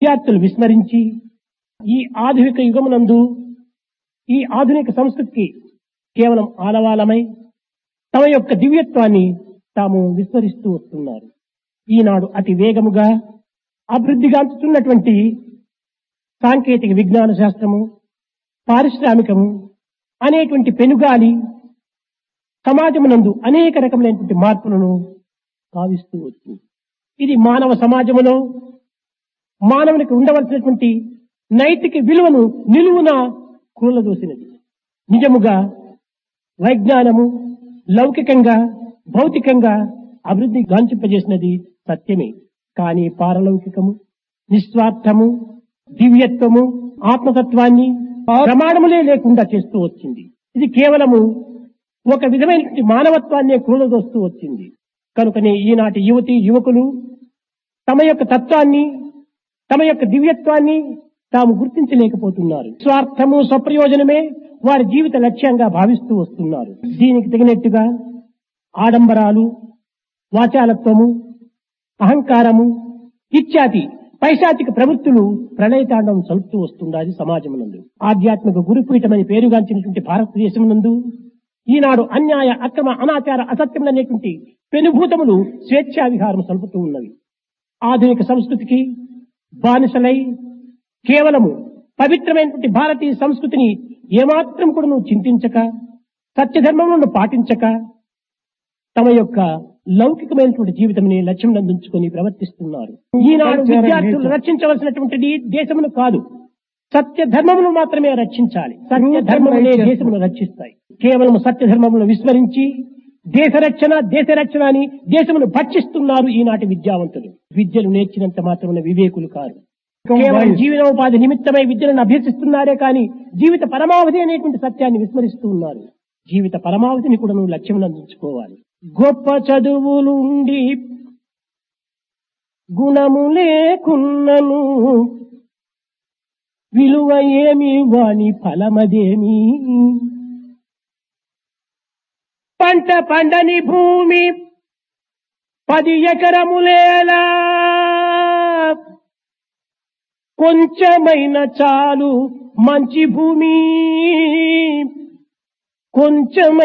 విద్యార్థులు విస్మరించి ఈ ఆధునిక యుగమునందు ఈ ఆధునిక సంస్కృతికి కేవలం ఆలవాలమై తమ యొక్క దివ్యత్వాన్ని తాము విస్మరిస్తూ వస్తున్నారు ఈనాడు అతి వేగముగా అభివృద్ధిగాంచుతున్నటువంటి సాంకేతిక విజ్ఞాన శాస్త్రము పారిశ్రామికము అనేటువంటి పెనుగాలి సమాజమునందు అనేక రకములైనటువంటి మార్పులను భావిస్తూ వచ్చింది ఇది మానవ సమాజములో మానవునికి ఉండవలసినటువంటి నైతిక విలువను నిలువున కూలదోసినది నిజముగా వైజ్ఞానము లౌకికంగా భౌతికంగా అభివృద్ధి గాంచింపజేసినది సత్యమే కానీ పారలౌకికము నిస్వార్థము దివ్యత్వము ఆత్మతత్వాన్ని ప్రమాణములే లేకుండా చేస్తూ వచ్చింది ఇది కేవలము ఒక విధమైనటువంటి మానవత్వాన్నే కూలదోస్తూ వచ్చింది కనుకనే ఈనాటి యువతి యువకులు తమ యొక్క తత్వాన్ని తమ యొక్క దివ్యత్వాన్ని తాము గుర్తించలేకపోతున్నారు స్వార్థము స్వప్రయోజనమే వారి జీవిత లక్ష్యంగా భావిస్తూ వస్తున్నారు దీనికి తగినట్టుగా ఆడంబరాలు వాచాలత్వము అహంకారము ఇత్యాది పైశాచిక ప్రవృత్తులు ప్రళయతాండం చలుపుతూ వస్తున్నది సమాజమునందు ఆధ్యాత్మిక గురుపీఠమని పేరుగాంచినటువంటి భారతదేశమునందు ఈనాడు అన్యాయ అక్రమ అనాచార అసత్యములనేటువంటి పెనుభూతములు స్వేచ్ఛా విహారం సలుపుతూ ఉన్నవి ఆధునిక సంస్కృతికి బానిసలై కేవలము పవిత్రమైనటువంటి భారతీయ సంస్కృతిని ఏమాత్రం కూడా నువ్వు చింతించక సత్యధర్మములను పాటించక తమ యొక్క లౌకికమైనటువంటి జీవితంని లక్ష్యం అందించుకొని ప్రవర్తిస్తున్నారు ఈనాడు విద్యార్థులు రక్షించవలసినటువంటిది దేశమును కాదు సత్య ధర్మమును మాత్రమే రక్షించాలి సత్య ధర్మములే దేశమును రక్షిస్తాయి కేవలం సత్య ధర్మమును విస్మరించి దేశ రక్షణ దేశ రక్షణ అని దేశమును భక్షిస్తున్నారు ఈనాటి విద్యావంతులు విద్యను నేర్చినంత మాత్రమే వివేకులు కారు కేవలం జీవనోపాధి నిమిత్తమై విద్యలను అభ్యసిస్తున్నారే కానీ జీవిత పరమావధి అనేటువంటి సత్యాన్ని విస్మరిస్తూ ఉన్నారు జీవిత పరమావధిని కూడా నువ్వు లక్ష్యం అందించుకోవాలి గొప్ప చదువులుండి గుణము లేకున్నను విలువ ఏమి వాని ఫలమదేమి పంట పండని భూమి పది ఎకరములేలా కొంచెమైన చాలు మంచి భూమి కొంచెం